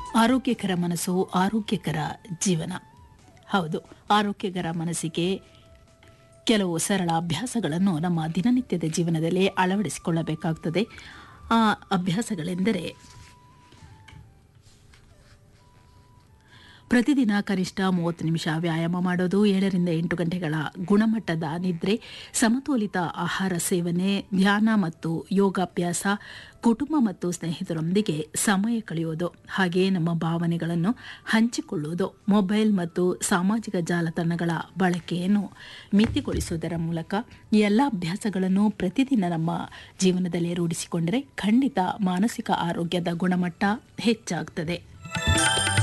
ಆರೋಗ್ಯಕರ ಮನಸ್ಸು ಆರೋಗ್ಯಕರ ಜೀವನ ಹೌದು ಆರೋಗ್ಯಕರ ಮನಸ್ಸಿಗೆ ಕೆಲವು ಸರಳ ಅಭ್ಯಾಸಗಳನ್ನು ನಮ್ಮ ದಿನನಿತ್ಯದ ಜೀವನದಲ್ಲಿ ಅಳವಡಿಸಿಕೊಳ್ಳಬೇಕಾಗುತ್ತದೆ ಆ ಅಭ್ಯಾಸಗಳೆಂದರೆ ಪ್ರತಿದಿನ ಕನಿಷ್ಠ ಮೂವತ್ತು ನಿಮಿಷ ವ್ಯಾಯಾಮ ಮಾಡೋದು ಏಳರಿಂದ ಎಂಟು ಗಂಟೆಗಳ ಗುಣಮಟ್ಟದ ನಿದ್ರೆ ಸಮತೋಲಿತ ಆಹಾರ ಸೇವನೆ ಧ್ಯಾನ ಮತ್ತು ಯೋಗಾಭ್ಯಾಸ ಕುಟುಂಬ ಮತ್ತು ಸ್ನೇಹಿತರೊಂದಿಗೆ ಸಮಯ ಕಳೆಯುವುದು ಹಾಗೆಯೇ ನಮ್ಮ ಭಾವನೆಗಳನ್ನು ಹಂಚಿಕೊಳ್ಳುವುದು ಮೊಬೈಲ್ ಮತ್ತು ಸಾಮಾಜಿಕ ಜಾಲತಾಣಗಳ ಬಳಕೆಯನ್ನು ಮಿತಿಗೊಳಿಸುವುದರ ಮೂಲಕ ಈ ಎಲ್ಲ ಅಭ್ಯಾಸಗಳನ್ನು ಪ್ರತಿದಿನ ನಮ್ಮ ಜೀವನದಲ್ಲಿ ರೂಢಿಸಿಕೊಂಡರೆ ಖಂಡಿತ ಮಾನಸಿಕ ಆರೋಗ್ಯದ ಗುಣಮಟ್ಟ ಹೆಚ್ಚಾಗ್ತದೆ